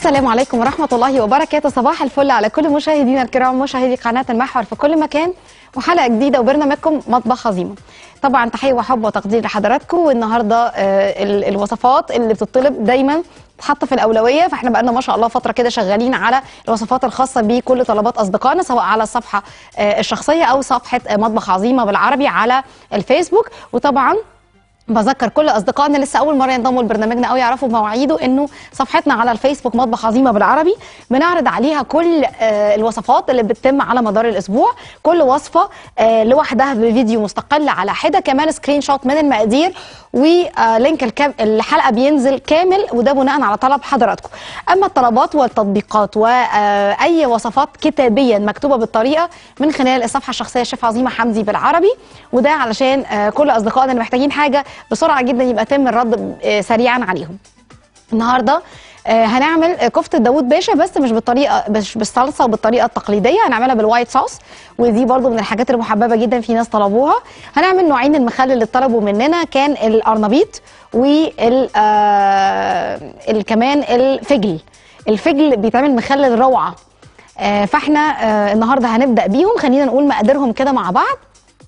السلام عليكم ورحمة الله وبركاته صباح الفل على كل مشاهدينا الكرام مشاهدي قناة المحور في كل مكان وحلقة جديدة وبرنامجكم مطبخ عظيمة طبعا تحية وحب وتقدير لحضراتكم والنهاردة آه، ال- الوصفات اللي بتطلب دايما تحط في الأولوية فاحنا بقالنا ما شاء الله فترة كده شغالين على الوصفات الخاصة بكل طلبات أصدقائنا سواء على الصفحة آه، الشخصية أو صفحة آه، مطبخ عظيمة بالعربي على الفيسبوك وطبعا بذكر كل اصدقائنا لسه اول مره ينضموا لبرنامجنا او يعرفوا مواعيده انه صفحتنا على الفيسبوك مطبخ عظيمه بالعربي بنعرض عليها كل آه، الوصفات اللي بتتم على مدار الاسبوع كل وصفه آه، لوحدها بفيديو مستقل على حده كمان سكرين شوت من المقادير ولينك الكام الحلقه بينزل كامل وده بناء على طلب حضراتكم اما الطلبات والتطبيقات واي وصفات كتابيا مكتوبه بالطريقه من خلال الصفحه الشخصيه الشيف عظيمه حمدي بالعربي وده علشان آه، كل اصدقائنا اللي محتاجين حاجه بسرعه جدا يبقى يتم الرد آه، سريعا عليهم النهارده آه، هنعمل آه، كفته داوود باشا بس مش بالطريقه مش بالصلصه وبالطريقه التقليديه هنعملها بالوايت صوص ودي برضو من الحاجات المحببه جدا في ناس طلبوها هنعمل نوعين المخلل اللي طلبوا مننا كان القرنبيط وال آه، ال- كمان الفجل الفجل بيتعمل مخلل روعه آه، فاحنا آه، النهارده هنبدا بيهم خلينا نقول مقاديرهم كده مع بعض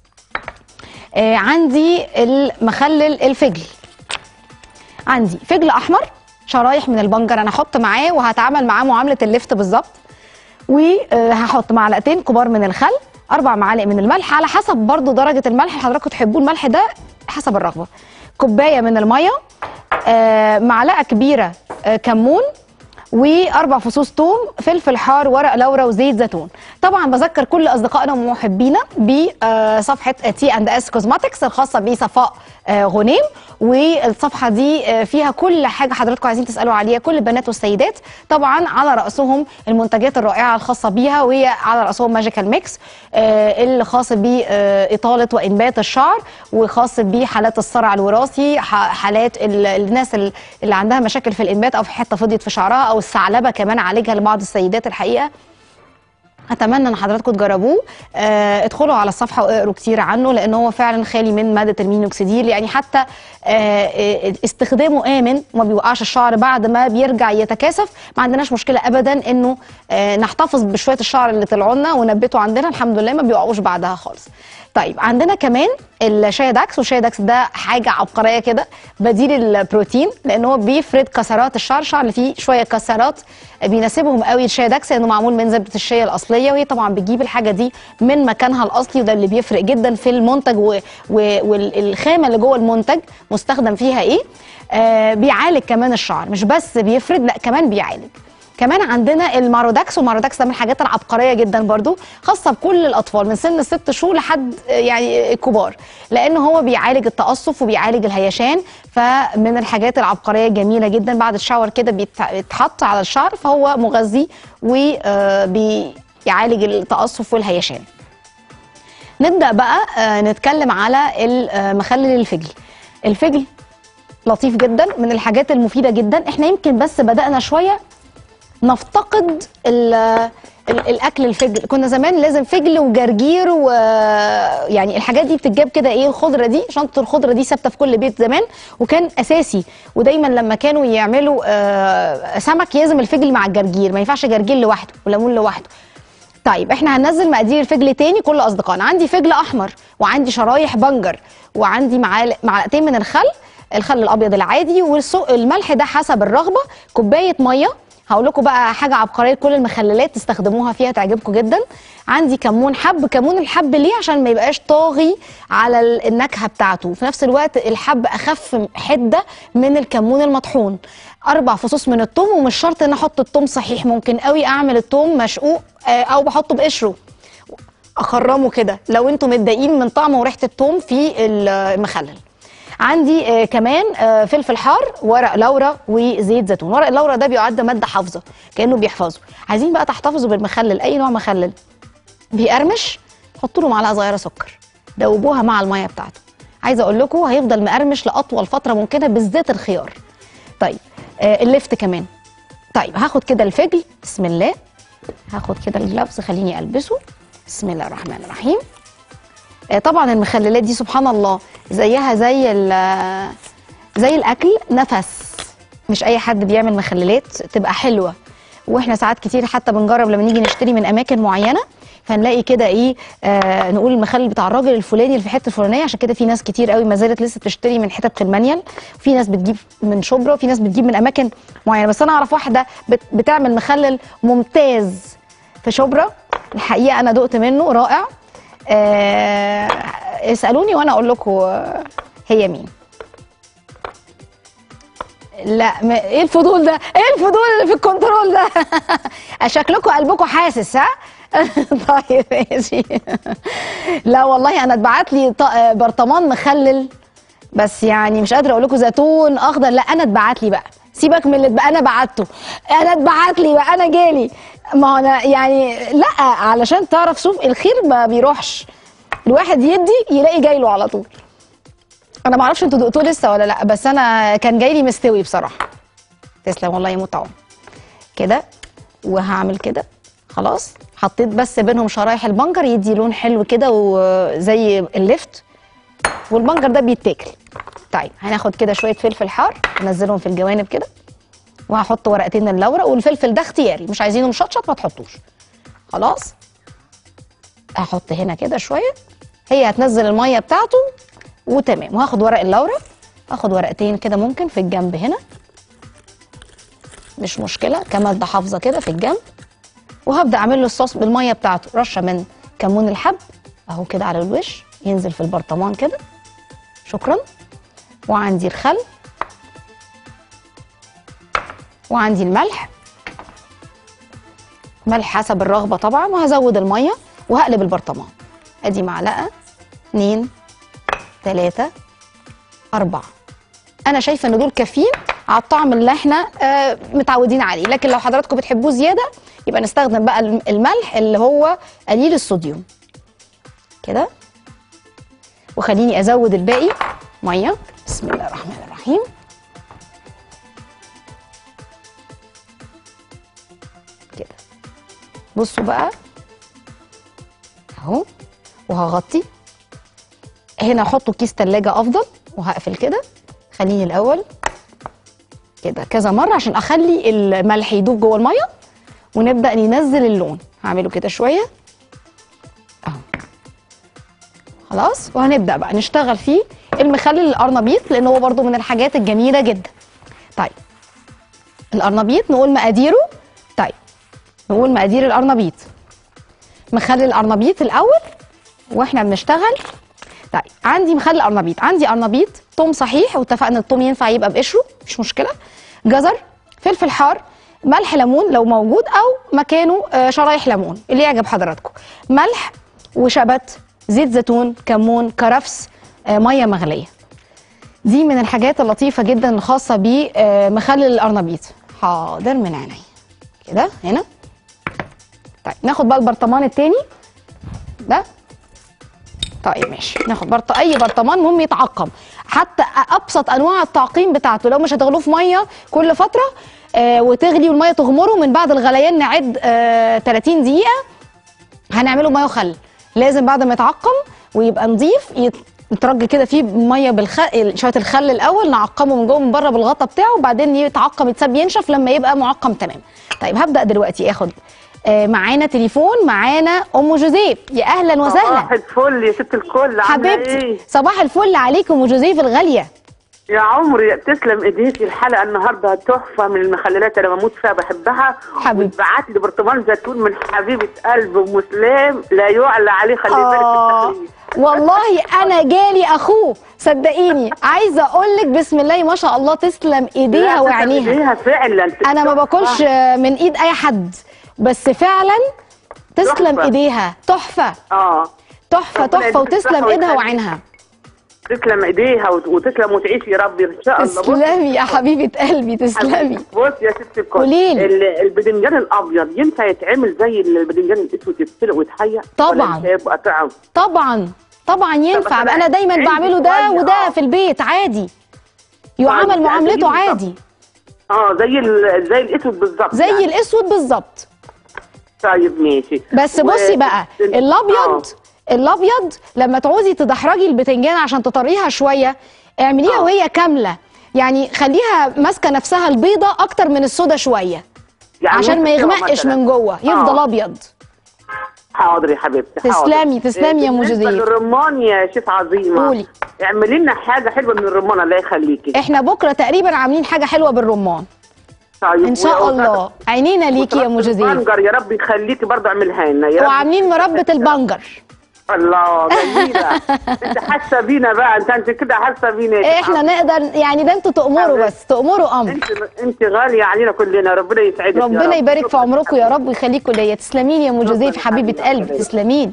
آه، عندي المخلل الفجل عندي فجل احمر شرايح من البنجر انا هحط معاه وهتعامل معاه معامله اللفت بالظبط وهحط معلقتين كبار من الخل اربع معالق من الملح على حسب برضو درجه الملح اللي حضراتكم تحبوه الملح ده حسب الرغبه كوبايه من الميه آه، معلقه كبيره آه، كمون واربع فصوص توم فلفل حار ورق لورا وزيت زيتون طبعا بذكر كل اصدقائنا ومحبينا بصفحه تي اند اس كوزماتكس الخاصه بصفاء آه، غنيم والصفحه دي آه، فيها كل حاجه حضراتكم عايزين تسالوا عليها كل البنات والسيدات طبعا على راسهم المنتجات الرائعه الخاصه بيها وهي على راسهم ماجيكال ميكس آه، اللي خاص باطاله وانبات الشعر وخاص بحالات الصرع الوراثي ح- حالات ال- الناس ال- اللي عندها مشاكل في الانبات او في حته فضيت في شعرها او الثعلبه كمان عالجها لبعض السيدات الحقيقه اتمنى ان حضراتكم تجربوه آه ادخلوا على الصفحه واقروا كتير عنه لان هو فعلا خالي من ماده المينوكسيديل يعني حتى آه آه، استخدامه امن وما بيوقعش الشعر بعد ما بيرجع يتكاثف ما عندناش مشكله ابدا انه آه نحتفظ بشويه الشعر اللي طلعوا لنا ونبته عندنا الحمد لله ما بيوقعوش بعدها خالص طيب عندنا كمان الشاي داكس والشاي داكس ده حاجه عبقريه كده بديل البروتين لان هو بيفرد كسرات الشعر الشعر اللي فيه شويه كسرات بيناسبهم قوي الشاي داكس لانه معمول من زبده الشيا الاصليه وهي طبعا بتجيب الحاجه دي من مكانها الاصلي وده اللي بيفرق جدا في المنتج و- و- والخامه اللي جوه المنتج مستخدم فيها ايه آه بيعالج كمان الشعر مش بس بيفرد لا كمان بيعالج كمان عندنا الماروداكس والماروداكس ده من الحاجات العبقريه جدا برضو خاصه بكل الاطفال من سن الست شهور لحد آه، يعني الكبار لان هو بيعالج التقصف وبيعالج الهيشان فمن الحاجات العبقريه الجميله جدا بعد الشاور كده بيتح- بيتحط على الشعر فهو مغذي وبيعالج التقصف والهيشان نبدا بقى آه، نتكلم على المخلل الفجل الفجل لطيف جدا من الحاجات المفيده جدا احنا يمكن بس بدانا شويه نفتقد ال ال- الاكل الفجل كنا زمان لازم فجل وجرجير ويعني الحاجات دي بتتجاب كده ايه الخضره دي شنطه الخضره دي ثابته في كل بيت زمان وكان اساسي ودايما لما كانوا يعملوا آه، سمك يلزم الفجل مع الجرجير ما ينفعش جرجير لوحده وليمون لوحده طيب احنا هننزل مقادير الفجل تاني كل اصدقائنا عندي فجل احمر وعندي شرايح بنجر وعندي معالق معلقتين من الخل الخل الابيض العادي والملح ده حسب الرغبه كوبايه ميه هقول لكم بقى حاجه عبقريه كل المخللات تستخدموها فيها تعجبكم جدا عندي كمون حب كمون الحب ليه عشان ما يبقاش طاغي على ال- النكهه بتاعته في نفس الوقت الحب اخف حده من الكمون المطحون اربع فصوص من الثوم ومش شرط ان احط الثوم صحيح ممكن قوي اعمل الثوم مشقوق آه، او بحطه بقشره اخرمه كده لو انتم متضايقين من طعم وريحه الثوم في المخلل عندي آه كمان آه فلفل حار ورق لورا وزيت زيتون ورق اللورا ده بيعد ماده حافظه كانه بيحفظه عايزين بقى تحتفظوا بالمخلل اي نوع مخلل بيقرمش حطوا له معلقه صغيره سكر دوبوها مع الميه بتاعته عايزه اقول لكم هيفضل مقرمش لاطول فتره ممكنه بالذات الخيار طيب آه اللفت كمان طيب هاخد كده الفجل بسم الله هاخد كده الجلافز خليني البسه بسم الله الرحمن الرحيم آه، طبعا المخللات دي سبحان الله زيها زي ال- زي الاكل نفس مش اي حد بيعمل مخللات تبقى حلوه واحنا ساعات كتير حتى بنجرب لما نيجي نشتري من اماكن معينه فنلاقي كده ايه آه نقول المخلل بتاع الراجل الفلاني اللي في الحته الفلانيه عشان كده في ناس كتير قوي ما زالت لسه بتشتري من حتت في المانيال في ناس بتجيب من شبرا وفي ناس بتجيب من اماكن معينه بس انا اعرف واحده بت بتعمل مخلل ممتاز في شبرا الحقيقه انا دقت منه رائع آه اسالوني وانا اقول لكم آه، هي مين لا ما ايه الفضول ده ايه الفضول اللي في الكنترول ده شكلكم قلبكم حاسس ها طيب ماشي لا والله انا اتبعت لي ط- برطمان مخلل بس يعني مش قادره اقول لكم زيتون اخضر لا انا اتبعت لي بقى سيبك من اللي اتبقى انا بعته انا اتبعت لي بقى انا جالي ما هو انا يعني لا علشان تعرف شوف الخير ما بيروحش الواحد يدي يلاقي جاي له على طول انا ما اعرفش انتوا دقتوه لسه ولا لا بس انا كان جاي لي مستوي بصراحه تسلم والله يموت عمر كده وهعمل كده خلاص حطيت بس بينهم شرايح البنجر يدي لون حلو كده وزي اللفت والبنجر ده بيتاكل طيب هناخد كده شويه فلفل حار ننزلهم في الجوانب كده وهحط ورقتين اللورا والفلفل ده اختياري مش عايزينه مشطشط ما تحطوش خلاص هحط هنا كده شويه هي هتنزل الميه بتاعته وتمام وهاخد ورق اللورا هاخد ورقتين كده ممكن في الجنب هنا مش مشكله كمادة حافظه كده في الجنب وهبدا اعمل له الصوص بالميه بتاعته رشه من كمون الحب اهو كده على الوش ينزل في البرطمان كده شكرا وعندي الخل وعندي الملح ملح حسب الرغبه طبعا وهزود الميه وهقلب البرطمان ادي معلقه اتنين تلاتة أربعة أنا شايفة إن دول كافيين على الطعم اللي إحنا آه متعودين عليه لكن لو حضراتكم بتحبوه زيادة يبقى نستخدم بقى الم- الملح اللي هو قليل الصوديوم كده وخليني أزود الباقي مية بسم الله الرحمن الرحيم كده بصوا بقى اهو وهغطي هنا احطه كيس تلاجة افضل وهقفل كده خليني الاول كده كذا مره عشان اخلي الملح يدوب جوه الميه ونبدا ننزل اللون هعمله كده شويه اهو خلاص وهنبدا بقى نشتغل فيه المخلل القرنبيط لان هو برده من الحاجات الجميله جدا طيب القرنبيط نقول مقاديره طيب نقول مقادير القرنبيط مخلل القرنبيط الاول واحنا بنشتغل طيب عندي مخلل قرنبيط عندي قرنبيط توم صحيح واتفقنا التوم ينفع يبقى بقشره مش مشكله جزر فلفل حار ملح ليمون لو موجود او مكانه آه، شرايح ليمون اللي يعجب حضراتكم ملح وشبت زيت زيتون كمون كرفس آه، ميه مغليه دي من الحاجات اللطيفه جدا الخاصه بمخلل القرنبيط حاضر من عيني كده هنا طيب ناخد بقى البرطمان التاني ده طيب ماشي ناخد برط... اي برطمان المهم يتعقم حتى ابسط انواع التعقيم بتاعته لو مش هتغلوه في ميه كل فتره آه وتغلي والميه تغمره من بعد الغليان نعد آه 30 دقيقه هنعمله ميه وخل لازم بعد ما يتعقم ويبقى نظيف يت- يترج كده فيه ميه بالخل شويه الخل الاول نعقمه من جوه من بره بالغطا بتاعه وبعدين يتعقم يتساب ينشف لما يبقى معقم تمام طيب هبدا دلوقتي اخد آه معانا تليفون معانا ام جوزيف يا اهلا وسهلا صباح الفل يا ست الكل عامله حبيبتي ايه؟ صباح الفل عليكم ام جوزيف الغاليه يا عمري تسلم ايديكي الحلقه النهارده تحفه من المخللات اللي بموت فيها بحبها حبيبتي. بعت لي برطمان زيتون من حبيبه قلب مسلم لا يعلى عليه خلي بالك في آه التخليل والله انا جالي اخوه صدقيني عايزه اقول لك بسم الله ما شاء الله تسلم ايديها لا، تسلم وعينيها ايديها فعلا انا ما باكلش من ايد اي حد بس فعلا تسلم تحفة. ايديها تحفه اه تحفه ربنا تحفه يديك وتسلم الصحة ايدها والخير. وعينها تسلم ايديها وت- وتسلم وتعيشي يا رب ان شاء الله بص- تسلمي يا حبيبه قلبي تسلمي بص يا ست الكل قوليلي. ال- البدنجان الابيض ينفع يتعمل زي البدنجان الاسود يتسلق ويتحيق طبعاً. ولا يبقى طعم طبعا طبعا ينفع أنا انا دايما عندي بعمله ده شوية، وده آه. في البيت عادي يعامل طيب، معاملته بالظبط. عادي اه زي ال- زي الاسود بالظبط زي يعني. الاسود بالظبط طيب ماشي بس و- بصي بقى الابيض الابيض لما تعوزي تدحرجي البتنجان عشان تطريها شويه اعمليها آه. وهي كامله يعني خليها ماسكه نفسها البيضه اكتر من السودا شويه يعني عشان ما نص سوا يغمقش مثلاً. من جوه يفضل آه. ابيض حاضر يا حبيبتي حاضر. تسلمي- تسلمي يا أم بالنسبة جوزيف. للرمان يا شيف عظيمه قولي. اعملي لنا حاجه حلوه من الرمان الله يخليكي احنا بكره تقريبا عاملين حاجه حلوه بالرمان طيب ان شاء و- الله عينينا ليكي يا ام وسلطة جوزيف البنجر يا رب يخليكي برضه اعملها لنا يا رب وعاملين مربى البنجر الله جميله انت حاسه بينا بقى انت انت كده حاسه بينا يا شيخ احنا عبد. نقدر يعني ده انتوا تأمروا بس تأمروا امر انت انت غاليه علينا كلنا ربنا يسعدك يا ربنا رب. يبارك في شكراً عمركم يا رب ويخليكم ليا تسلمين يا ام شكراً جوزيف يا حبيبه حبيبي، قلبي ربنا تسلمين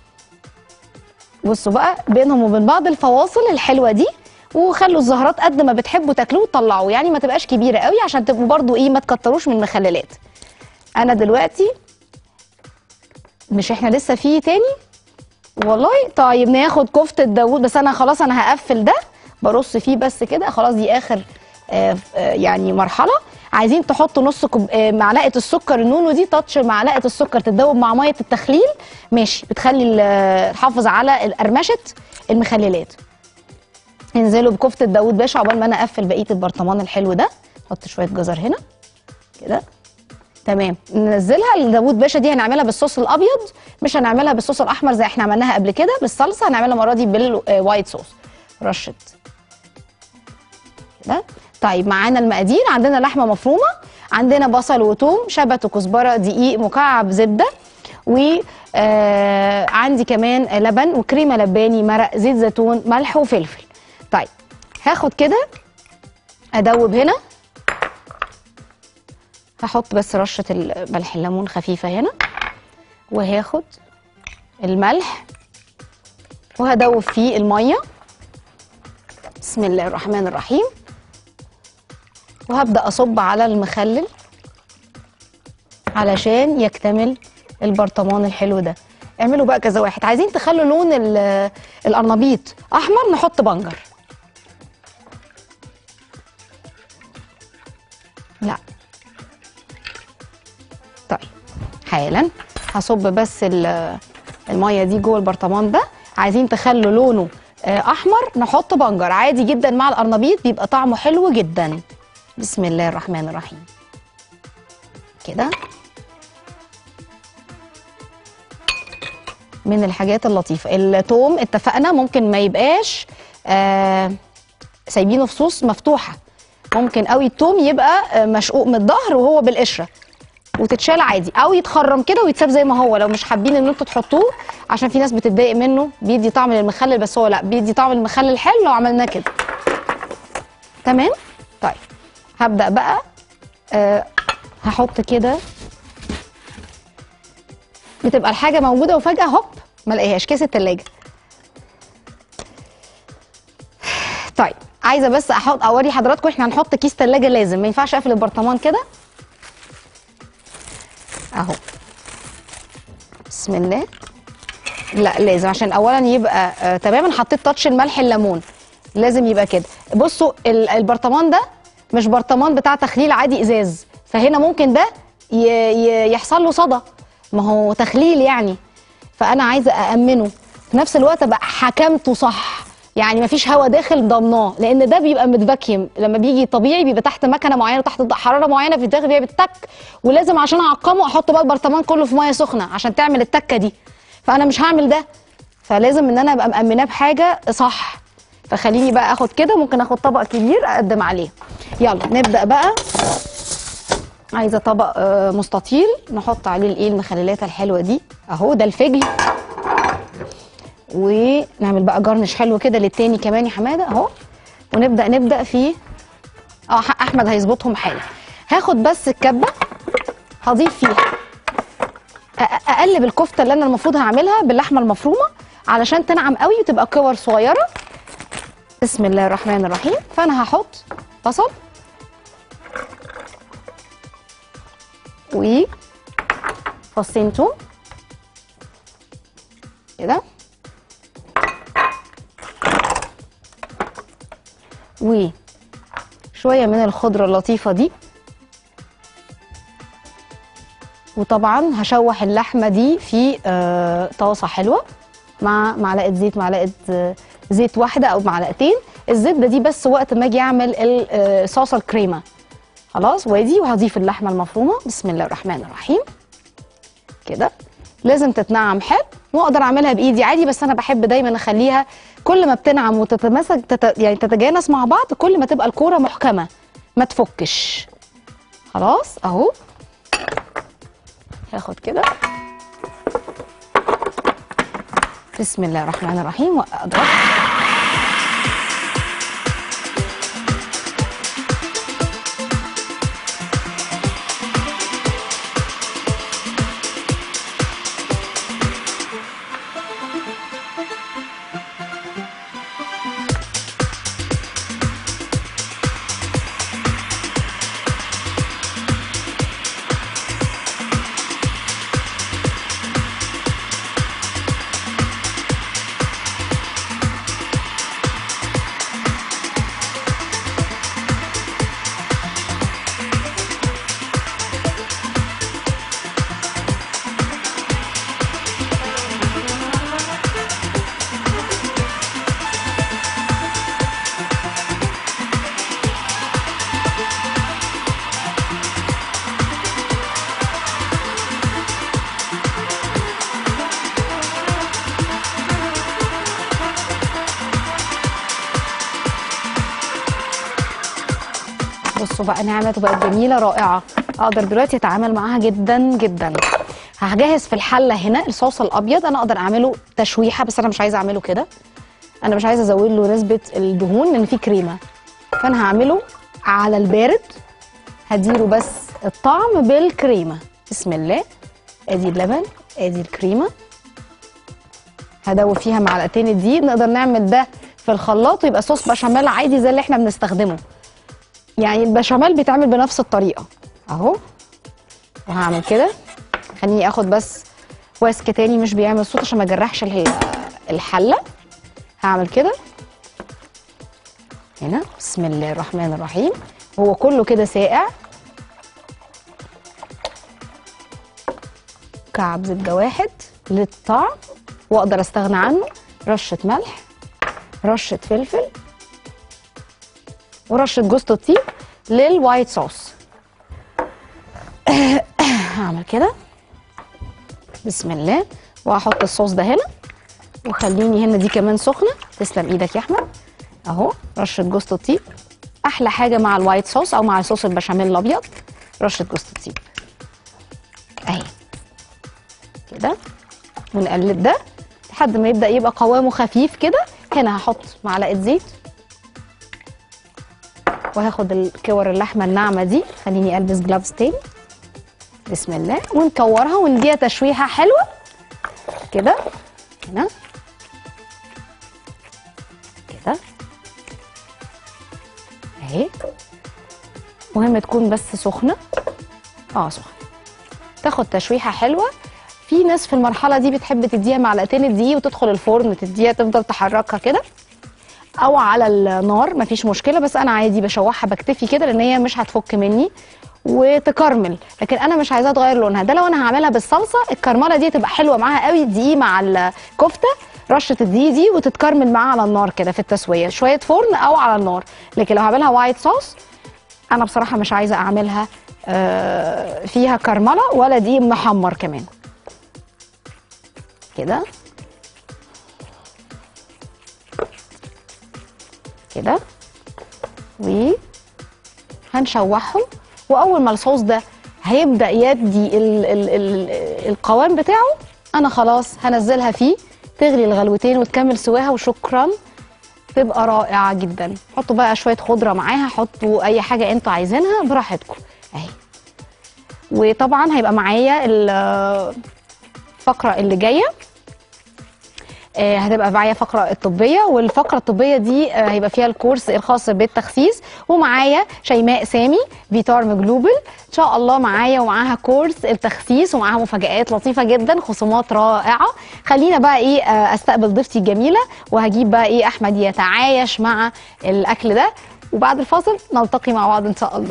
بصوا بقى بينهم وبين بعض الفواصل الحلوه دي وخلوا الزهرات قد ما بتحبوا تاكلوه وتطلعوه يعني ما تبقاش كبيره قوي عشان تبقوا برضو ايه ما تكتروش من المخللات انا دلوقتي مش احنا لسه فيه تاني والله طيب ناخد كفته داوود بس انا خلاص انا هقفل ده برص فيه بس كده خلاص دي اخر آه، آه، يعني مرحله عايزين تحطوا نص كوب آه، معلقه السكر النونو دي تاتش معلقه السكر تتدوب مع ميه التخليل ماشي بتخلي ال- تحافظ على قرمشه المخللات انزلوا بكفته داوود باشا عقبال ما انا اقفل بقيه البرطمان الحلو ده حط شويه جزر هنا كده تمام ننزلها لداوود باشا دي هنعملها بالصوص الابيض مش هنعملها بالصوص الاحمر زي احنا عملناها قبل كده بالصلصه هنعملها المره دي بالوايت صوص رشه كده طيب معانا المقادير عندنا لحمه مفرومه عندنا بصل وثوم شبت وكزبره دقيق مكعب زبده و آه عندي كمان لبن وكريمه لباني مرق زيت زيتون ملح وفلفل طيب هاخد كده ادوب هنا هحط بس رشه الملح الليمون خفيفه هنا وهاخد الملح وهدوب فيه الميه بسم الله الرحمن الرحيم وهبدا اصب على المخلل علشان يكتمل البرطمان الحلو ده اعملوا بقى كذا واحد عايزين تخلوا لون ال- القرنبيط احمر نحط بنجر لا طيب حالا هصب بس ال- الميه دي جوه البرطمان ده عايزين تخلوا لونه آه، احمر نحط بنجر عادي جدا مع القرنبيط بيبقى طعمه حلو جدا بسم الله الرحمن الرحيم كده من الحاجات اللطيفه التوم اتفقنا ممكن ما يبقاش آه سايبينه في صوص مفتوحه ممكن قوي التوم يبقى آه، مشقوق من الظهر وهو بالقشره وتتشال عادي او يتخرم كده ويتساب زي ما هو لو مش حابين ان انتوا تحطوه عشان في ناس بتتضايق منه بيدي طعم للمخلل بس هو لا بيدي طعم المخلل حلو لو عملناه كده تمام طيب هبدا بقى أه هحط كده بتبقى الحاجه موجوده وفجاه هوب ما الاقيهاش كيس التلاجة طيب عايزه بس احط اوري حضراتكم احنا هنحط كيس تلاجة لازم ما ينفعش اقفل البرطمان كده اهو بسم الله لا لازم عشان اولا يبقى آه تماما حطيت تاتش الملح الليمون لازم يبقى كده بصوا ال- البرطمان ده مش برطمان بتاع تخليل عادي ازاز فهنا ممكن ده ي- ي- يحصل له صدى ما هو تخليل يعني فانا عايزه اامنه في نفس الوقت ابقى حكمته صح يعني مفيش هواء داخل ضمناه لان ده بيبقى متفاكيوم لما بيجي طبيعي بيبقى تحت مكنه معينه تحت حراره معينه في الداخل بيبقى بالتك ولازم عشان اعقمه احط بقى البرطمان كله في ميه سخنه عشان تعمل التكه دي فانا مش هعمل ده فلازم ان انا ابقى مامناه بحاجه صح فخليني بقى اخد كده ممكن اخد طبق كبير اقدم عليه يلا نبدا بقى عايزه طبق آه، مستطيل نحط عليه الايه المخللات الحلوه دي اهو ده الفجل ونعمل بقى جرنش حلو كده للتاني كمان يا حماده اهو ونبدا نبدا فيه اه ح- احمد هيظبطهم حالا هاخد بس الكبه هضيف فيها أ- أ- اقلب الكفته اللي انا المفروض هعملها باللحمه المفرومه علشان تنعم قوي وتبقى كور صغيره بسم الله الرحمن الرحيم فانا هحط بصل و فصين توم كده وشويه من الخضره اللطيفه دي وطبعا هشوح اللحمه دي في آه، طاسه حلوه مع معلقه زيت معلقه آه، زيت واحده او معلقتين الزبده دي بس وقت ما اجي اعمل ال- آه، صوص الكريمه خلاص وادي وهضيف اللحمه المفرومه بسم الله الرحمن الرحيم كده لازم تتنعم حلو واقدر اعملها بايدي عادي بس انا بحب دايما اخليها كل ما بتنعم وتتماسك تت... يعني تتجانس مع بعض كل ما تبقى الكوره محكمه ما تفكش خلاص اهو هاخد كده بسم الله الرحمن الرحيم واضرب بصوا بقى نعمت وبقت جميله رائعه اقدر دلوقتي اتعامل معاها جدا جدا هجهز في الحله هنا الصوص الابيض انا اقدر اعمله تشويحه بس انا مش عايزه اعمله كده انا مش عايزه ازود له نسبه الدهون لان فيه كريمه فانا هعمله على البارد هديله بس الطعم بالكريمه بسم الله ادي اللبن ادي الكريمه هدوب فيها معلقتين الدقيق نقدر نعمل ده في الخلاط ويبقى صوص بشاميل عادي زي اللي احنا بنستخدمه يعني البشاميل بيتعمل بنفس الطريقه اهو وهعمل كده خليني اخد بس واسك تاني مش بيعمل صوت عشان ما اجرحش ال- الحله هعمل كده هنا بسم الله الرحمن الرحيم هو كله كده ساقع كعب زبده واحد للطعم واقدر استغنى عنه رشه ملح رشه فلفل ورشه جوز الطيب للوايت صوص هعمل كده بسم الله وهحط الصوص ده هنا وخليني هنا دي كمان سخنه تسلم ايدك يا احمد اهو رشه جوز الطيب احلى حاجه مع الوايت صوص او مع صوص البشاميل الابيض رشه جوز الطيب اهي كده ونقلب ده لحد ما يبدا يبقى قوامه خفيف كده هنا هحط معلقه زيت وهاخد الكور اللحمه الناعمه دي خليني البس جلافز تاني بسم الله ونكورها ونديها تشويحه حلوه كده هنا كده اهي مهم تكون بس سخنه اه سخنه تاخد تشويحه حلوه في ناس في المرحله دي بتحب تديها معلقتين الدقيق وتدخل الفرن تديها تفضل تحركها كده او على النار مفيش مشكله بس انا عادي بشوحها بكتفي كده لان هي مش هتفك مني وتكرمل لكن انا مش عايزاها تغير لونها ده لو انا هعملها بالصلصه الكرمله دي تبقى حلوه معاها قوي الدقيق مع الكفته رشه الدقيق دي وتتكرمل معاها على النار كده في التسويه شويه فرن او على النار لكن لو هعملها وايت صوص انا بصراحه مش عايزه اعملها آه، فيها كرمله ولا دقيق محمر كمان كده كده و هنشوحهم واول ما الصوص ده هيبدا يدي ال ال ال القوام بتاعه انا خلاص هنزلها فيه تغلي الغلوتين وتكمل سواها وشكرا تبقى رائعه جدا حطوا بقى شويه خضره معاها حطوا اي حاجه انتوا عايزينها براحتكم اهي وطبعا هيبقى معايا ال- الفقره اللي جايه آه، هتبقى معايا فقره الطبيه والفقره الطبيه دي آه، هيبقى فيها الكورس الخاص بالتخسيس ومعايا شيماء سامي فيتارم جلوبال ان شاء الله معايا ومعاها كورس التخسيس ومعاها مفاجآت لطيفه جدا خصومات رائعه خلينا بقى ايه آه، استقبل ضيفتي الجميله وهجيب بقى ايه احمد يتعايش مع الاكل ده وبعد الفاصل نلتقي مع بعض ان شاء الله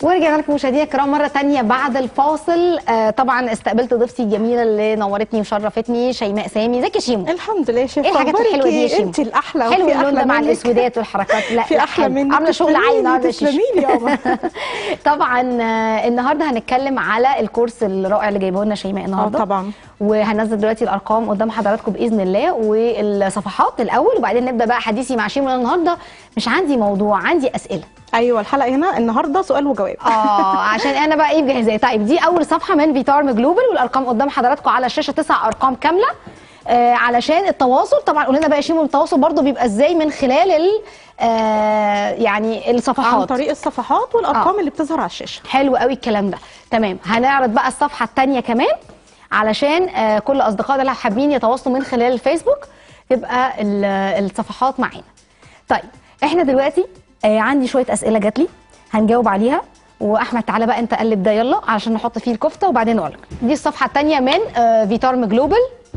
ورجعنا لكم مشاهدينا الكرام مره تانية بعد الفاصل آه طبعا استقبلت ضيفتي الجميله اللي نورتني وشرفتني شيماء سامي ازيك يا شيمو الحمد لله يا شيخ ايه الحاجات أخبارك الحلوه دي يا إيه؟ شيمو انت الاحلى حلو وفي اللون ده أحلى مع منك. الاسودات والحركات لا في لا، احلى حلو. منك عامله شغل عالي النهارده يا شيشو. تسلميلي يابا طبعا آه، النهارده هنتكلم على الكورس الرائع اللي جايبه لنا شيماء النهارده طبعا. وهنزل دلوقتي الارقام قدام حضراتكم باذن الله والصفحات الاول وبعدين نبدا بقى حديثي مع شيماء النهارده مش عندي موضوع عندي اسئله ايوه الحلقه هنا النهارده سؤال وجواب اه عشان انا بقى ايه مجهزاه طيب دي اول صفحه من فيتارم جلوبال والارقام قدام حضراتكم على الشاشه تسع ارقام كامله آه علشان التواصل طبعا قول لنا بقى يا شيمو التواصل برضو بيبقى ازاي من خلال ال آه يعني عن الصفحات طريق الصفحات والارقام اللي بتظهر على الشاشه حلو قوي الكلام ده تمام هنعرض بقى الصفحه الثانيه كمان علشان آه كل اصدقائنا اللي حابين يتواصلوا من خلال الفيسبوك تبقى ال- الصفحات معانا طيب احنا دلوقتي آه عندي شويه اسئله جات لي هنجاوب عليها واحمد تعالى بقى انت قلب ده يلا علشان نحط فيه الكفته وبعدين نقول لك دي الصفحه الثانيه من آه فيتارم جلوبال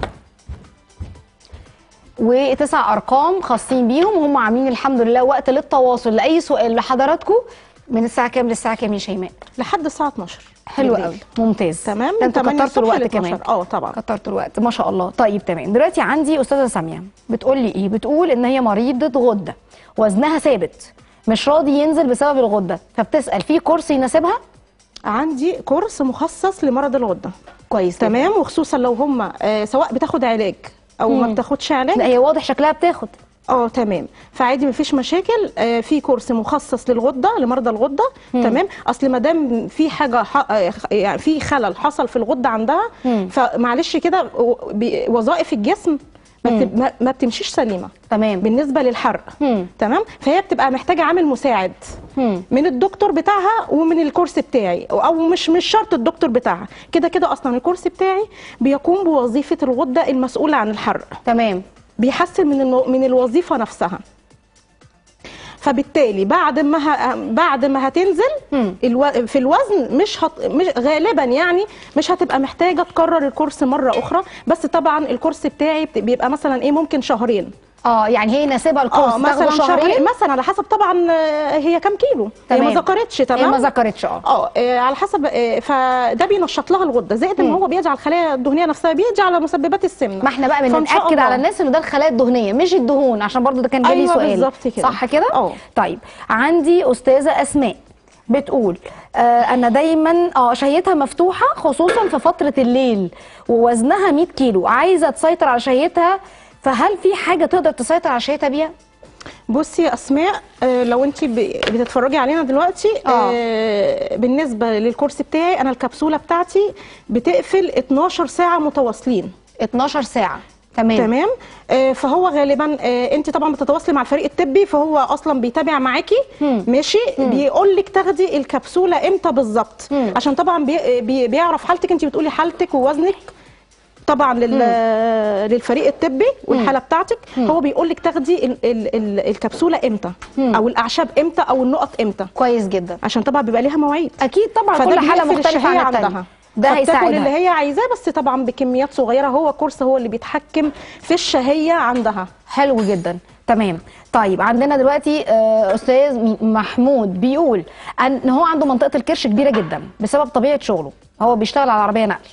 وتسع ارقام خاصين بيهم وهم عاملين الحمد لله وقت للتواصل لاي سؤال لحضراتكم من الساعه كام للساعه كام يا شيماء لحد الساعه 12 حلو بالليل. قوي ممتاز تمام ده انتوا من 8 كترتوا الصبح الوقت ل كمان 12. اه طبعا كترتوا الوقت ما شاء الله طيب تمام دلوقتي عندي استاذه ساميه بتقول لي ايه بتقول ان هي مريضه غده وزنها ثابت مش راضي ينزل بسبب الغده فبتسال في كورس يناسبها عندي كورس مخصص لمرض الغده كويس تمام وخصوصا لو هم آه سواء بتاخد علاج او ما مم. بتاخدش علاج لا هي واضح شكلها بتاخد اه تمام فعادي مفيش مشاكل آه في كورس مخصص للغده لمرضى الغده مم. تمام اصل ما دام في حاجه ح... آه، يعني في خلل حصل في الغده عندها مم. فمعلش كده و- ب- وظائف الجسم ما, بت... ما- ما بتمشيش سليمه تمام بالنسبه للحرق مم. تمام فهي بتبقى محتاجه عامل مساعد مم. من الدكتور بتاعها ومن الكورس بتاعي او مش مش شرط الدكتور بتاعها كده كده اصلا الكورس بتاعي بيقوم بوظيفه الغده المسؤوله عن الحرق تمام بيحسن من النو- من الوظيفه نفسها فبالتالي بعد ما ه... بعد ما هتنزل مم. الو... في الوزن مش, هت... مش غالبا يعني مش هتبقى محتاجه تكرر الكورس مره اخرى بس طبعا الكورس بتاعي بت- بيبقى مثلا ايه ممكن شهرين اه يعني هي يناسبها الكورس اه تاخده مثلا شهرين شهرين مثلا على حسب طبعا آه، هي كام كيلو هي تمام. ما ذكرتش هي تمام ما ذكرتش اه اه آه، على حسب آه، فده بينشط لها الغده زائد ان مم. هو بيجعل الخلايا الدهنيه نفسها بيجعل مسببات السمنه ما احنا بقى فإن شاء بنأكد الله. على الناس انه ده الخلايا الدهنيه مش الدهون عشان برضو ده كان جالي أيوة سؤال بالظبط كده. صح كده اه. طيب عندي استاذه اسماء بتقول آه انا دايما اه شهيتها مفتوحه خصوصا في فتره الليل ووزنها 100 كيلو عايزه تسيطر على شهيتها فهل في حاجه تقدر تسيطر على شهيتها بيها بصي يا اسماء آه، لو انت ب- بتتفرجي علينا دلوقتي اه. آه، بالنسبه للكورس بتاعي انا الكبسوله بتاعتي بتقفل 12 ساعه متواصلين 12 ساعه تمام تمام آه، فهو غالبا آه، انت طبعا بتتواصلي مع الفريق الطبي فهو اصلا بيتابع معاكي مم. ماشي بيقول لك تاخدي الكبسوله امتى بالظبط مم. عشان طبعا بي بي بيعرف حالتك انت بتقولي حالتك ووزنك طبعا لل... للفريق الطبي والحاله بتاعتك هو بيقول لك تاخدي ال... ال... ال... الكبسوله امتى مم. او الاعشاب امتى او النقط امتى كويس جدا عشان طبعا بيبقى ليها مواعيد اكيد طبعا فده كل حاله بيقفل مختلفه الشهية عن الثانيه عندها ده فبتاكل هيساعدها اللي هي عايزاه بس طبعا بكميات صغيره هو كورس هو اللي بيتحكم في الشهيه عندها حلو جدا تمام طيب عندنا دلوقتي آه، استاذ م- محمود بيقول ان هو عنده منطقه الكرش كبيره جدا بسبب طبيعه شغله هو بيشتغل على عربيه نقل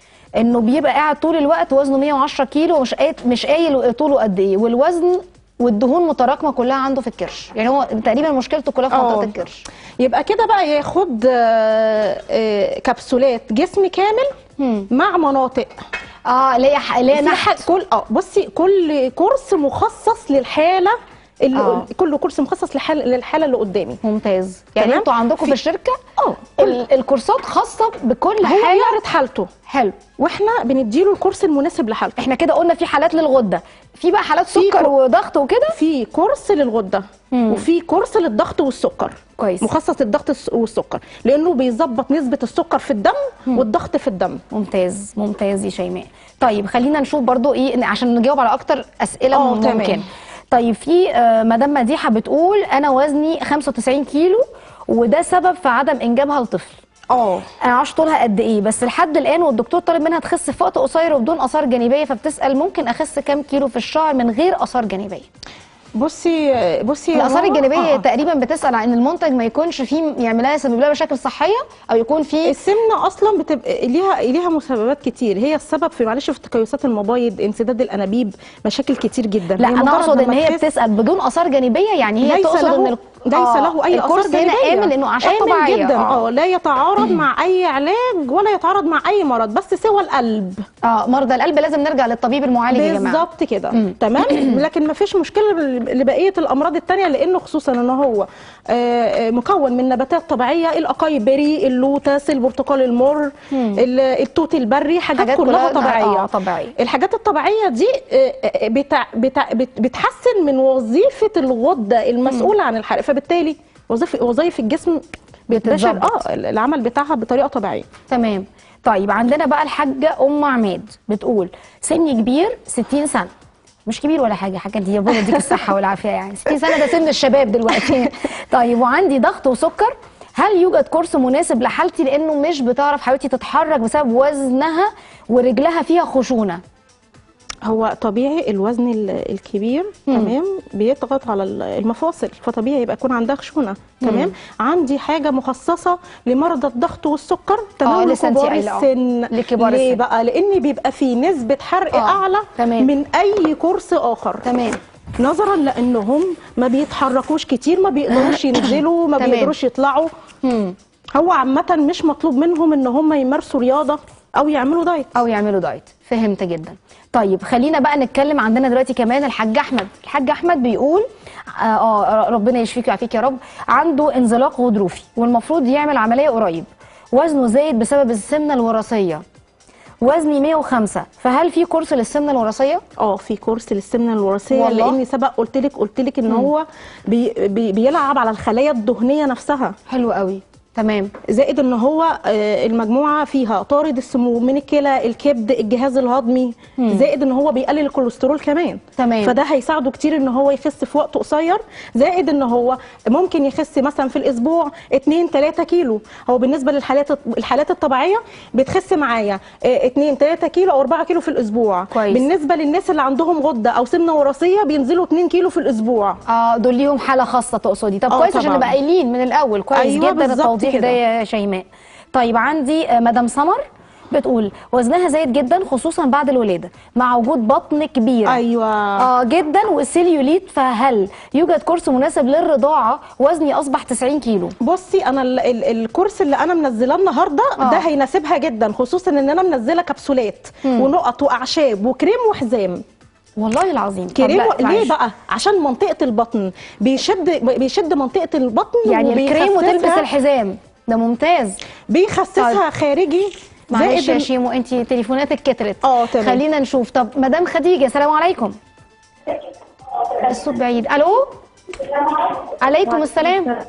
انه بيبقى قاعد طول الوقت وزنه 110 كيلو ومش قايل مش قايل طوله قد ايه والوزن والدهون متراكمه كلها عنده في الكرش يعني هو تقريبا مشكلته كلها في منطقه اه. الكرش يبقى كده بقى ياخد آه، آه، كبسولات جسم كامل مم. مع مناطق اه اللي هي ح- اللي هي في نحت حد كل اه بصي كل كورس مخصص للحاله اللي اه. كل كورس مخصص للحاله للحاله اللي قدامي ممتاز يعني تمام. انتوا عندكم في في- الشركه اه ال- الكورسات خاصه بكل هو حاجه يعرض حالته حلو واحنا بنديله الكورس المناسب لحالته احنا كده قلنا في حالات للغده في بقى حالات في سكر كو- وضغط وكده في كورس للغده مم. وفي كورس للضغط والسكر كويس. مخصص للضغط الس- والسكر لانه بيظبط نسبه السكر في الدم والضغط في الدم ممتاز ممتاز يا شيماء طيب خلينا نشوف برضو ايه عشان نجاوب على اكتر اسئله اه، ممكن تمام. طيب في آه، مدام مديحه بتقول انا وزني 95 كيلو وده سبب في عدم انجابها لطفل اه انا معرفش طولها قد ايه بس لحد الان والدكتور طالب منها تخس في وقت قصير وبدون اثار جانبيه فبتسال ممكن اخس كام كيلو في الشهر من غير اثار جانبيه بصي بصي يا الاثار ماما، الجانبيه آه، آه. تقريبا بتسال عن ان المنتج ما يكونش فيه يعمل لها يسبب لها مشاكل صحيه او يكون فيه السمنه اصلا بتبقى ليها ليها مسببات كتير هي السبب في معلش في تكيسات المبايض انسداد الانابيب مشاكل كتير جدا لا هي انا مجرد اقصد ان لما هي تخس- بتسال بدون اثار جانبيه يعني هي ليس تقصد له- ان ال- ليس آه، له اي الكورس اثار هنا جانبيه امن لانه اعشاب آمن طبيعيه جدا اه اه لا يتعارض مع اي علاج ولا يتعارض مع اي مرض بس سوى القلب اه مرضى القلب لازم نرجع للطبيب المعالج يا جماعه بالظبط كده تمام لكن ما فيش مشكله لبقيه الامراض التانية لانه خصوصا ان هو آه، آه، مكون من نباتات طبيعيه الاقايبري اللوتس البرتقال المر ال- التوت البري حاجات, حاجات كلها كلها- طبيعيه آه، طبيعية. الحاجات الطبيعيه دي آه، آه، بتع... بتع... بت- بتحسن من وظيفه الغده المسؤوله عن الحرق فبالتالي وظيفه وظائف الجسم بتنتشر بتتظبط. اه العمل بتاعها بطريقه طبيعيه تمام طيب عندنا بقى الحاجه ام عماد بتقول سني كبير 60 سنه مش كبير ولا حاجه حاجه دي ربنا يديك الصحه والعافيه يعني 60 سنه ده سن الشباب دلوقتي طيب وعندي ضغط وسكر هل يوجد كورس مناسب لحالتي لانه مش بتعرف حبيبتي تتحرك بسبب وزنها ورجلها فيها خشونه هو طبيعي الوزن ال- الكبير تمام بيضغط على ال- المفاصل فطبيعي يبقى يكون عندها خشونه تمام عندي حاجه مخصصه لمرضى الضغط والسكر تمام لسه انتي لكبار قايلة، آه. السن لكبار ليه السن. بقى لان بيبقى في نسبه حرق آه، اعلى تمام. من اي كورس اخر تمام نظرا لانهم ما بيتحركوش كتير ما بيقدروش ينزلوا ما تمام. بيقدروش يطلعوا مم. هو عامه مش مطلوب منهم ان هم يمارسوا رياضه او يعملوا دايت او يعملوا دايت فهمت جدا طيب خلينا بقى نتكلم عندنا دلوقتي كمان الحاج احمد الحاج احمد بيقول اه آه، ربنا يشفيك ويعافيك يا رب عنده انزلاق غضروفي والمفروض يعمل عمليه قريب وزنه زايد بسبب السمنه الوراثيه وزني 105 فهل في كورس للسمنه الوراثيه اه في كورس للسمنه الوراثيه والله؟ لاني سبق قلت لك قلت لك ان هو بي بي بيلعب على الخلايا الدهنيه نفسها حلو قوي تمام زائد ان هو آه، المجموعه فيها طارد السموم من الكلى الكبد الجهاز الهضمي زائد ان هو بيقلل الكوليسترول كمان تمام. فده هيساعده كتير ان هو يخس في وقت قصير زائد ان هو ممكن يخس مثلا في الاسبوع 2 3 كيلو هو بالنسبه للحالات الحالات الطبيعيه بتخس معايا 2 3 كيلو او 4 كيلو في الاسبوع كويس. بالنسبه للناس اللي عندهم غده او سمنه وراثيه بينزلوا 2 كيلو في الاسبوع اه دول ليهم حاله خاصه تقصدي طب آه، كويس عشان طبعاً. نبقى قايلين من الاول كويس أيوة جدا بالظبط التوضيح كده. ده يا شيماء طيب عندي آه، مدام سمر بتقول وزنها زايد جدا خصوصا بعد الولاده مع وجود بطن كبيره ايوه اه جدا والسيليوليت فهل يوجد كورس مناسب للرضاعه وزني اصبح 90 كيلو بصي انا ال ال الكورس اللي انا منزلاه النهارده آه. ده هيناسبها جدا خصوصا ان انا منزله كبسولات ونقط واعشاب وكريم وحزام والله العظيم طب كريم لا، و... ليه معلش. بقى عشان منطقه البطن بيشد بيشد منطقه البطن يعني الكريم وتلبس وبيخسسها- الحزام ده ممتاز بيخسسها خارجي معلش يا ال- شيمو انت تليفوناتك كترت اه، تمام. خلينا نشوف طب مدام خديجه سلام عليكم الصوت بعيد الو عليكم السلام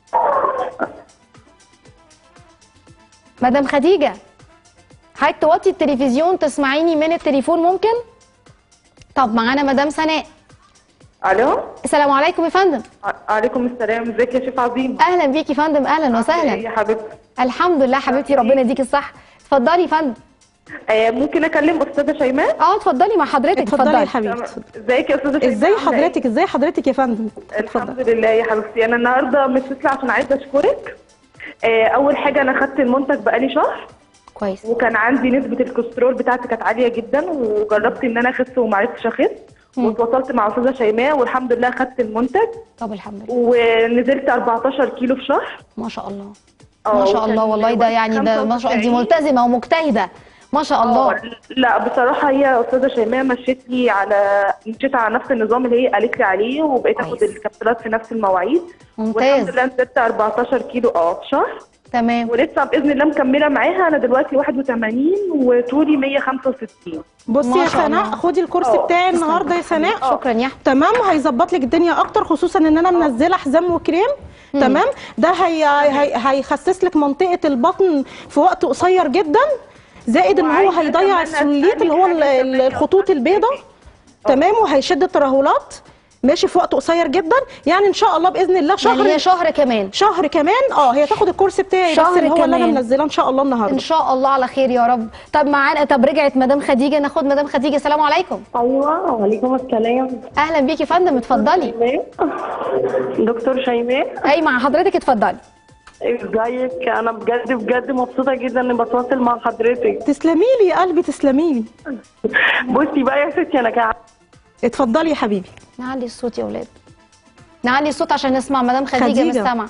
مدام خديجه حضرتك توطي التلفزيون تسمعيني من التليفون ممكن طب معانا مدام سناء الو السلام عليكم يا فندم ع- عليكم السلام ازيك يا شيف عظيم اهلا بيكي يا فندم اهلا ايه وسهلا يا حبيبتي الحمد لله حبيبتي ربنا يديك الصحه اتفضلي يا فندم آه ممكن اكلم استاذه شيماء اه اتفضلي مع حضرتك اتفضلي يا اتفضلي حبيبتي ازيك يا استاذه شيماء ازاي عاملة إيه؟ حضرتك ازاي حضرتك يا فندم الحمد لله يا حبيبتي انا النهارده متصله عشان عايزه اشكرك آه اول حاجه انا خدت المنتج بقالي شهر كويس وكان عندي نسبه الكوليسترول بتاعتي كانت عاليه جدا وجربت ان انا اخس وما عرفتش اخس واتواصلت مع استاذه شيماء والحمد لله خدت المنتج طب الحمد لله ونزلت 14 كيلو في شهر ما شاء الله آه، ما شاء وكان الله والله ده يعني ده ما شاء الله دي 95. ملتزمه ومجتهده ما شاء الله آه، لا بصراحه هي استاذه شيماء مشيت لي على مشيت على نفس النظام اللي هي قالت لي عليه وبقيت اخد كويس. الكبسولات في نفس المواعيد ممتاز. والحمد لله نزلت 14 كيلو اه في شهر تمام ولسه باذن الله مكمله معاها انا دلوقتي 81 وطولي 165 بصي ما يا شاء سناء الله. خدي الكورس اه، بتاعي النهارده يا سناء شكرا يا احمد تمام وهيظبط لك الدنيا اكتر خصوصا ان انا منزله حزام وكريم تمام ده هي هي هيخسس لك منطقه البطن في وقت قصير جدا زائد ان هو وعايزة هيضيع كمان السلوليت اللي هو أسألك ال- حاجة ال- كمان. الخطوط البيضاء تمام وهيشد الترهلات ماشي في وقت قصير جدا يعني ان شاء الله باذن الله شهر يعني هي شهر كمان شهر كمان اه هي تاخد الكورس بتاعي شهر بس اللي هو اللي انا كمان. منزلاه ان شاء الله النهارده ان شاء الله على خير يا رب طب معانا طب رجعت مدام خديجه ناخد مدام خديجه السلام عليكم ايوه وعليكم السلام اهلا بيكي يا فندم اتفضلي شيماء دكتور شيماء اي مع حضرتك اتفضلي ازيك انا بجد بجد مبسوطه جدا اني بتواصل مع حضرتك تسلمي لي يا قلبي تسلمي لي بصي بقى يا ستي انا كان اتفضلي يا حبيبي نعلي الصوت يا ولاد نعلي الصوت عشان نسمع مدام خديجه, خديجة. مش سامعه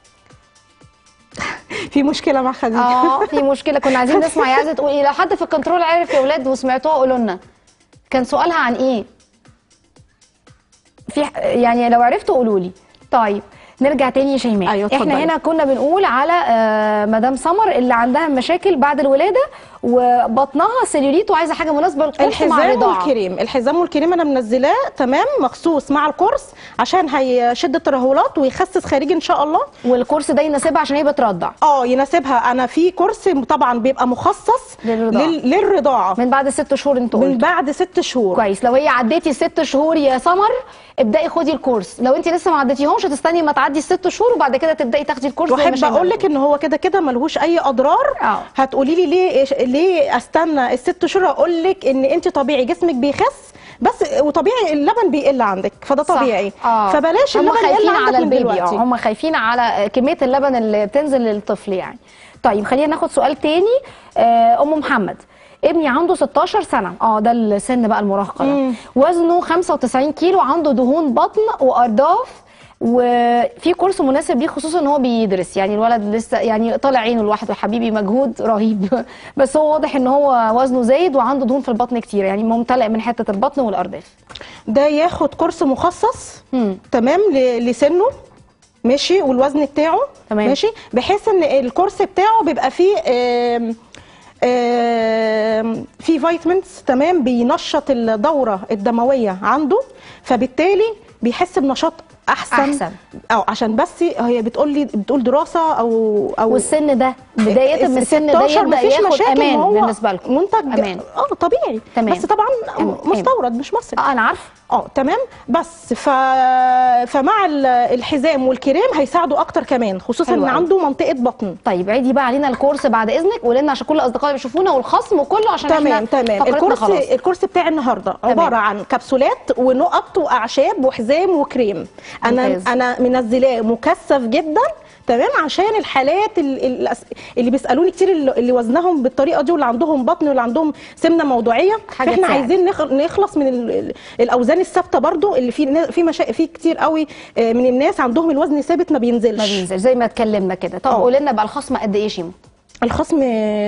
في مشكله مع خديجه اه في مشكله كنا عايزين نسمع هي عايزه تقول ايه لو حد في الكنترول عرف يا ولاد وسمعتوها قولوا لنا كان سؤالها عن ايه في ح- يعني لو عرفتوا قولوا لي طيب نرجع تاني يا شيماء أيوة، احنا اتفضلي. هنا كنا بنقول على آه، مدام سمر اللي عندها مشاكل بعد الولاده وبطنها سيلوليت وعايزه حاجه مناسبه للقرص مع الحزام الرضاعه والكريم الحزام والكريم انا منزلاه تمام مخصوص مع الكورس عشان هيشد الترهلات ويخسس خارجي ان شاء الله والكورس ده يناسبها عشان هي بترضع اه يناسبها انا في كورس طبعا بيبقى مخصص للرضاعة. لل... للرضاعه من بعد ست شهور انتوا من قلتوا بعد ست شهور كويس لو هي عديتي ست شهور يا سمر ابداي خدي الكورس لو انت لسه ما عديتيهمش هتستني ما تعدي الست شهور وبعد كده تبداي تاخدي الكورس زي ما واحب شيماء اقول لك ان هو كده كده ملهوش اي اضرار اه. هتقولي لي ليه إيش- ليه استنى الست شهور اقول لك ان انت طبيعي جسمك بيخس بس وطبيعي اللبن بيقل عندك فده صح. طبيعي آه. فبلاش هم اللبن يقل خايفين عندك على من البيبي اه دلوقتي هم خايفين على كميه اللبن اللي بتنزل للطفل يعني طيب خلينا ناخد سؤال تاني آه، ام محمد ابني عنده 16 سنه اه ده السن بقى المراهقه ده وزنه 95 كيلو عنده دهون بطن وارداف وفي كورس مناسب ليه خصوصا ان هو بيدرس يعني الولد لسه يعني طالع عينه لوحده حبيبي مجهود رهيب بس هو واضح ان هو وزنه زايد وعنده دهون في البطن كتير يعني ممتلئ من حته البطن والارداف ده ياخد كورس مخصص مم. تمام ل- لسنه ماشي والوزن بتاعه تمام. ماشي بحيث ان الكورس بتاعه بيبقى فيه آم آم فيه فيتامينز تمام بينشط الدوره الدمويه عنده فبالتالي بيحس بنشاط احسن أحسن. او عشان بس هي بتقول لي بتقول دراسه او او والسن ده بدايه من السن ده 16 يبدا مفيش ياخد مشاكل امان ما هو بالنسبه لكم منتج امان اه طبيعي تمام. بس طبعا أمان. مستورد مش مصري اه انا عارفه اه تمام بس ف... فمع ال- الحزام والكريم هيساعدوا اكتر كمان خصوصا حلو ان أوي. عنده منطقه بطن طيب عيدي بقى علينا الكورس بعد اذنك وقولي لنا عشان كل الاصدقاء اللي بيشوفونا والخصم وكله عشان تمام احنا تمام فقرتنا الكورس خلاص الكورس بتاعي النهارده عباره عن كبسولات ونقط واعشاب وحزام وكريم انا ممتاز. انا منزلاه مكثف جدا تمام عشان الحالات ال- ال- الأس- اللي بيسالوني كتير اللي اللي وزنهم بالطريقه دي واللي عندهم بطن واللي عندهم سمنه موضوعيه حاجة فاحنا تساعد. عايزين نخ- نخلص من ال- ال- الاوزان الثابته برضو اللي في نا- في مشا... في كتير قوي آه، من الناس عندهم الوزن ثابت ما بينزلش ما بينزل زي ما اتكلمنا كده طب اه. قولي لنا بقى الخصم قد ايه شيمو الخصم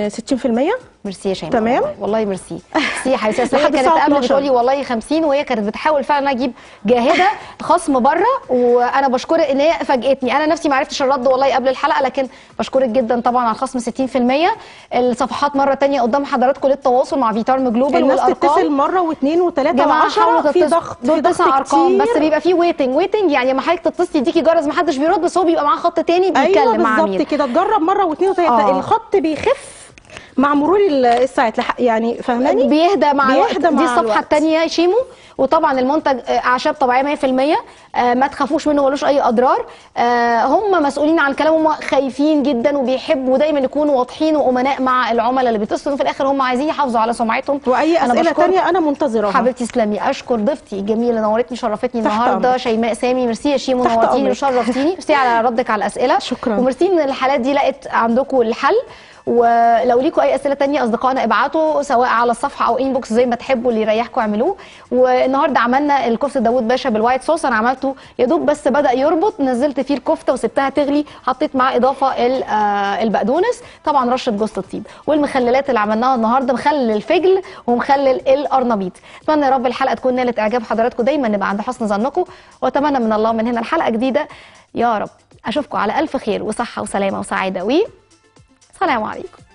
60% ميرسي يا شيماء تمام. والله, والله ميرسي ميرسي يا حبيبتي أصل هي لحد كانت الساعة قبل 12. بتقولي والله 50 وهي كانت بتحاول فعلا اجيب جاهده خصم بره وانا بشكرك ان هي فاجئتني انا نفسي ما عرفتش الرد والله قبل الحلقه لكن بشكرك جدا طبعا على الخصم 60% الصفحات مره تانية قدام حضراتكم للتواصل مع فيتارم جلوبال الناس تتصل والارقام مره واثنين وثلاثه جماعه حاولوا وعشرة في تتصلوا ضغط دول في ضغط تسع ارقام بس كتير. بيبقى فيه ويتنج ويتنج يعني لما حضرتك تتصلي يديكي جرس ما حدش بيرد بس هو بيبقى معاه خط تاني بيتكلم ايوه مع بالظبط عميل كده تجرب مره واثنين وثلاثه آه. الخط بيخف مع مرور ال- الساعات لح- يعني فاهماني بيهدى مع الوقت بيهدى دي مع الصفحه الوقت. الثانيه يا شيمو وطبعا المنتج آه، اعشاب طبيعيه 100% آه، ما تخافوش منه ملوش اي اضرار آه، هم مسؤولين عن الكلام هم خايفين جدا وبيحبوا دايما يكونوا واضحين وامناء مع العملاء اللي بيتصلوا في الاخر هم عايزين يحافظوا على سمعتهم واي أنا اسئله بشكرك. تانية انا منتظراها حبيبتي تسلمي اشكر ضيفتي الجميله نورتني شرفتني تحت النهارده أمرك. شيماء سامي ميرسي يا شيمو تحت نورتيني أمرك. وشرفتيني ميرسي على ردك على الاسئله شكراً. وميرسي ان الحالات دي لقت عندكم الحل ولو ليكم اي اسئله تانية اصدقائنا ابعتوا سواء على الصفحه او انبوكس زي ما تحبوا اللي يريحكم اعملوه والنهارده عملنا الكفته داوود باشا بالوايت صوص انا عملته يا دوب بس بدا يربط نزلت فيه الكفته وسبتها تغلي حطيت معاه اضافه ال- آه، البقدونس طبعا رشه جوز الطيب والمخللات اللي عملناها النهارده مخلل الفجل ومخلل القرنبيط اتمنى يا رب الحلقه تكون نالت اعجاب حضراتكم دايما نبقى عند حسن ظنكم واتمنى من الله من هنا الحلقه جديده يا رب اشوفكم على الف خير وصحه وسلامه وسعاده و سلام عليكم